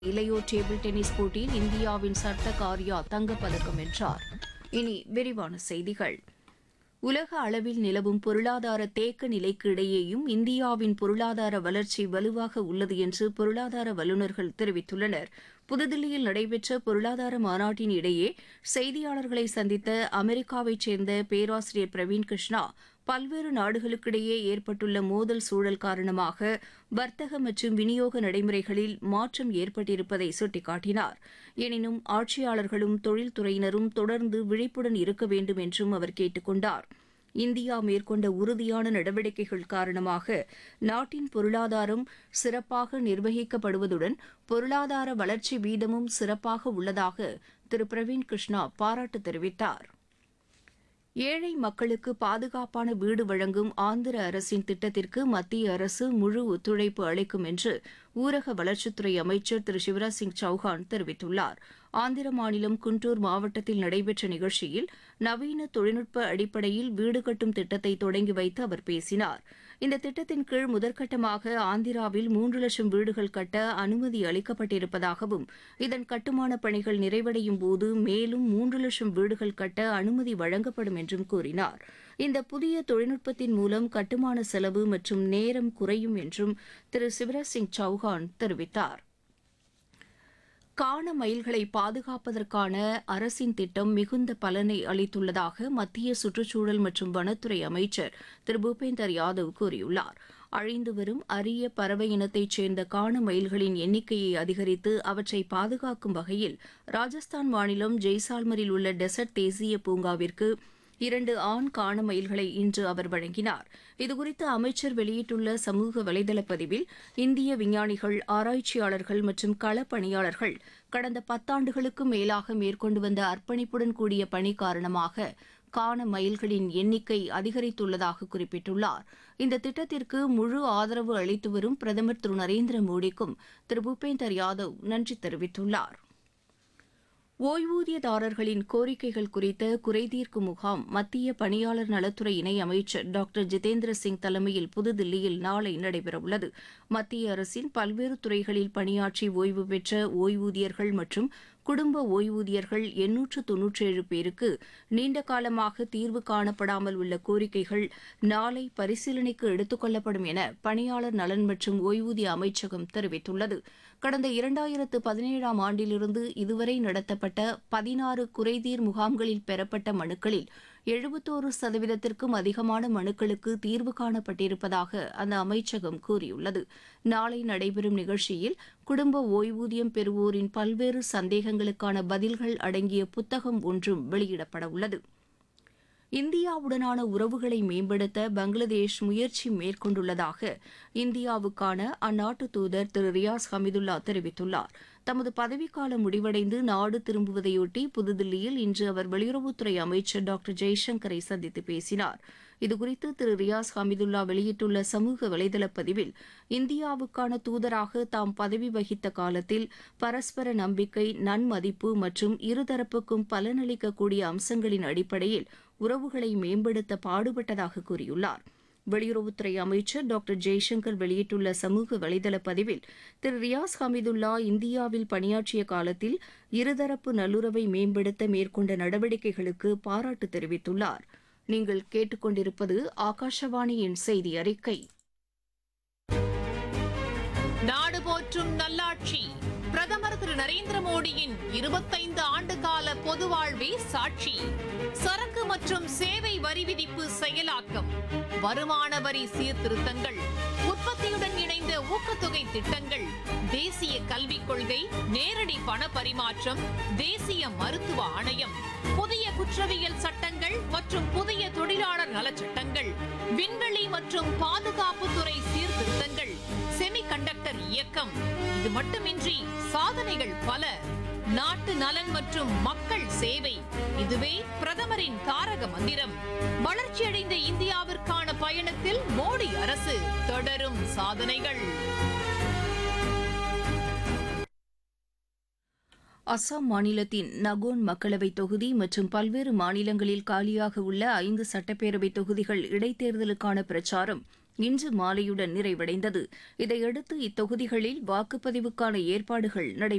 இளையோர் table tennis போட்டியில் இந்தியாவின் சர்தக் ஆர்யா தங்கப்பதக்கம் வென்றார் இனி விரிவான செய்திகள் உலக அளவில் நிலவும் பொருளாதார தேக்க நிலைக்கு இடையேயும் இந்தியாவின் பொருளாதார வளர்ச்சி வலுவாக உள்ளது என்று பொருளாதார வல்லுநர்கள் தெரிவித்துள்ளனர் புதுதில்லியில் நடைபெற்ற பொருளாதார மாநாட்டின் இடையே செய்தியாளர்களை சந்தித்த அமெரிக்காவைச் சேர்ந்த பேராசிரியர் பிரவீன் கிருஷ்ணா பல்வேறு நாடுகளுக்கிடையே ஏற்பட்டுள்ள மோதல் சூழல் காரணமாக வர்த்தக மற்றும் விநியோக நடைமுறைகளில் மாற்றம் ஏற்பட்டிருப்பதை சுட்டிக்காட்டினார் எனினும் ஆட்சியாளர்களும் தொழில்துறையினரும் தொடர்ந்து விழிப்புடன் இருக்க வேண்டும் என்றும் அவர் கேட்டுக் கொண்டார் இந்தியா மேற்கொண்ட உறுதியான நடவடிக்கைகள் காரணமாக நாட்டின் பொருளாதாரம் சிறப்பாக நிர்வகிக்கப்படுவதுடன் பொருளாதார வளர்ச்சி வீதமும் சிறப்பாக உள்ளதாக திரு பிரவீன் கிருஷ்ணா பாராட்டு தெரிவித்தார் ஏழை மக்களுக்கு பாதுகாப்பான வீடு வழங்கும் ஆந்திர அரசின் திட்டத்திற்கு மத்திய அரசு முழு ஒத்துழைப்பு அளிக்கும் என்று ஊரக வளர்ச்சித்துறை அமைச்சர் திரு சிவராஜ் சிங் சௌஹான் தெரிவித்துள்ளார் ஆந்திர மாநிலம் குண்டூர் மாவட்டத்தில் நடைபெற்ற நிகழ்ச்சியில் நவீன தொழில்நுட்ப அடிப்படையில் வீடு கட்டும் திட்டத்தை தொடங்கி வைத்து அவர் பேசினார் இந்த திட்டத்தின் கீழ் முதற்கட்டமாக ஆந்திராவில் மூன்று லட்சம் வீடுகள் கட்ட அனுமதி அளிக்கப்பட்டிருப்பதாகவும் இதன் கட்டுமான பணிகள் நிறைவடையும் போது மேலும் மூன்று லட்சம் வீடுகள் கட்ட அனுமதி வழங்கப்படும் என்றும் கூறினார் இந்த புதிய தொழில்நுட்பத்தின் மூலம் கட்டுமான செலவு மற்றும் நேரம் குறையும் என்றும் திரு சிவராஜ் சிங் சௌஹான் தெரிவித்தார் காண மயில்களை பாதுகாப்பதற்கான அரசின் திட்டம் மிகுந்த பலனை அளித்துள்ளதாக மத்திய சுற்றுச்சூழல் மற்றும் வனத்துறை அமைச்சர் திரு பூபேந்தர் யாதவ் கூறியுள்ளார் அழிந்து வரும் அரிய பறவை இனத்தைச் சேர்ந்த காண மயில்களின் எண்ணிக்கையை அதிகரித்து அவற்றை பாதுகாக்கும் வகையில் ராஜஸ்தான் மாநிலம் ஜெய்சால்மரில் உள்ள டெசர்ட் தேசிய பூங்காவிற்கு இரண்டு ஆண் காண மயில்களை இன்று அவர் வழங்கினார் இதுகுறித்து அமைச்சர் வெளியிட்டுள்ள சமூக வலைதள பதிவில் இந்திய விஞ்ஞானிகள் ஆராய்ச்சியாளர்கள் மற்றும் களப்பணியாளர்கள் கடந்த பத்தாண்டுகளுக்கும் மேலாக மேற்கொண்டு வந்த அர்ப்பணிப்புடன் கூடிய பணி காரணமாக காண மயில்களின் எண்ணிக்கை அதிகரித்துள்ளதாக குறிப்பிட்டுள்ளார் இந்த திட்டத்திற்கு முழு ஆதரவு அளித்து வரும் பிரதமர் திரு நரேந்திர மோடிக்கும் திரு பூபேந்தர் யாதவ் நன்றி தெரிவித்துள்ளார் ஓய்வூதியதாரர்களின் கோரிக்கைகள் குறித்த குறைதீர்க்கும் முகாம் மத்திய பணியாளர் நலத்துறை இணை அமைச்சர் டாக்டர் ஜிதேந்திர சிங் தலைமையில் புதுதில்லியில் நாளை நடைபெறவுள்ளது மத்திய அரசின் பல்வேறு துறைகளில் பணியாற்றி ஓய்வு பெற்ற ஓய்வூதியர்கள் மற்றும் குடும்ப ஓய்வூதியர்கள் எண்ணூற்று தொன்னூற்றேழு பேருக்கு நீண்ட காலமாக தீர்வு காணப்படாமல் உள்ள கோரிக்கைகள் நாளை பரிசீலனைக்கு எடுத்துக் கொள்ளப்படும் என பணியாளர் நலன் மற்றும் ஓய்வூதிய அமைச்சகம் தெரிவித்துள்ளது கடந்த இரண்டாயிரத்து பதினேழாம் ஆண்டிலிருந்து இதுவரை நடத்தப்பட்ட பதினாறு குறைதீர் முகாம்களில் பெறப்பட்ட மனுக்களில் எழுபத்தோரு சதவீதத்திற்கும் அதிகமான மனுக்களுக்கு தீர்வு காணப்பட்டிருப்பதாக அந்த அமைச்சகம் கூறியுள்ளது நாளை நடைபெறும் நிகழ்ச்சியில் குடும்ப ஓய்வூதியம் பெறுவோரின் பல்வேறு சந்தேகங்களுக்கான பதில்கள் அடங்கிய புத்தகம் ஒன்றும் வெளியிடப்பட உள்ளது இந்தியாவுடனான உறவுகளை மேம்படுத்த பங்களாதேஷ் முயற்சி மேற்கொண்டுள்ளதாக இந்தியாவுக்கான அந்நாட்டு தூதர் திரு ரியாஸ் ஹமிதுல்லா தெரிவித்துள்ளார் தமது பதவிக்காலம் முடிவடைந்து நாடு திரும்புவதையொட்டி புதுதில்லியில் இன்று அவர் வெளியுறவுத்துறை அமைச்சர் டாக்டர் ஜெய்சங்கரை சந்தித்து பேசினார் இதுகுறித்து திரு ரியாஸ் ஹமிதுல்லா வெளியிட்டுள்ள சமூக வலைதள பதிவில் இந்தியாவுக்கான தூதராக தாம் பதவி வகித்த காலத்தில் பரஸ்பர நம்பிக்கை நன்மதிப்பு மற்றும் இருதரப்புக்கும் பலனளிக்கக்கூடிய அம்சங்களின் அடிப்படையில் உறவுகளை மேம்படுத்த பாடுபட்டதாக கூறியுள்ளார் வெளியுறவுத்துறை அமைச்சர் டாக்டர் ஜெய்சங்கர் வெளியிட்டுள்ள சமூக வலைதள பதிவில் திரு ரியாஸ் ஹமிதுல்லா இந்தியாவில் பணியாற்றிய காலத்தில் இருதரப்பு நல்லுறவை மேம்படுத்த மேற்கொண்ட நடவடிக்கைகளுக்கு பாராட்டு தெரிவித்துள்ளார் நீங்கள் கேட்டுக்கொண்டிருப்பது ஆகாஷவாணியின் செய்தி அறிக்கை நாடு போற்றும் நல்லாட்சி பிரதமர் திரு நரேந்திர மோடியின் இருபத்தைந்து ஆண்டு கால பொது வாழ்வே சாட்சி சரக்கு மற்றும் சேவை வரி விதிப்பு செயலாக்கம் வருமான வரி சீர்திருத்தங்கள் உற்பத்தியுடன் இணைந்த ஊக்கத்தொகை திட்டங்கள் தேசிய கல்விக் கொள்கை நேரடி பண பரிமாற்றம் தேசிய மருத்துவ ஆணையம் புதிய குற்றவியல் சட்டங்கள் மற்றும் புதிய தொழிலாளர் நலச்சட்டங்கள் விண்வெளி மற்றும் பாதுகாப்புத்துறை சீர்திருத்தங்கள் செமிகண்டக்டர் இயக்கம் இது மட்டுமின்றி சாதனைகள் பல நாட்டு நலன் மற்றும் மக்கள் சேவை இதுவே பிரதமரின் தாரக மந்திரம் வளர்ச்சியடைந்த இந்தியாவிற்கான பயணத்தில் மோடி அரசு தொடரும் சாதனைகள் அசாம் மாநிலத்தின் நகோன் மக்களவைத் தொகுதி மற்றும் பல்வேறு மாநிலங்களில் காலியாக உள்ள ஐந்து சட்டப்பேரவைத் தொகுதிகள் இடைத்தேர்தலுக்கான பிரச்சாரம் இன்று மாலையுடன் நிறைவடைந்தது இதையடுத்து இத்தொகுதிகளில் வாக்குப்பதிவுக்கான ஏற்பாடுகள் நடைபெற்று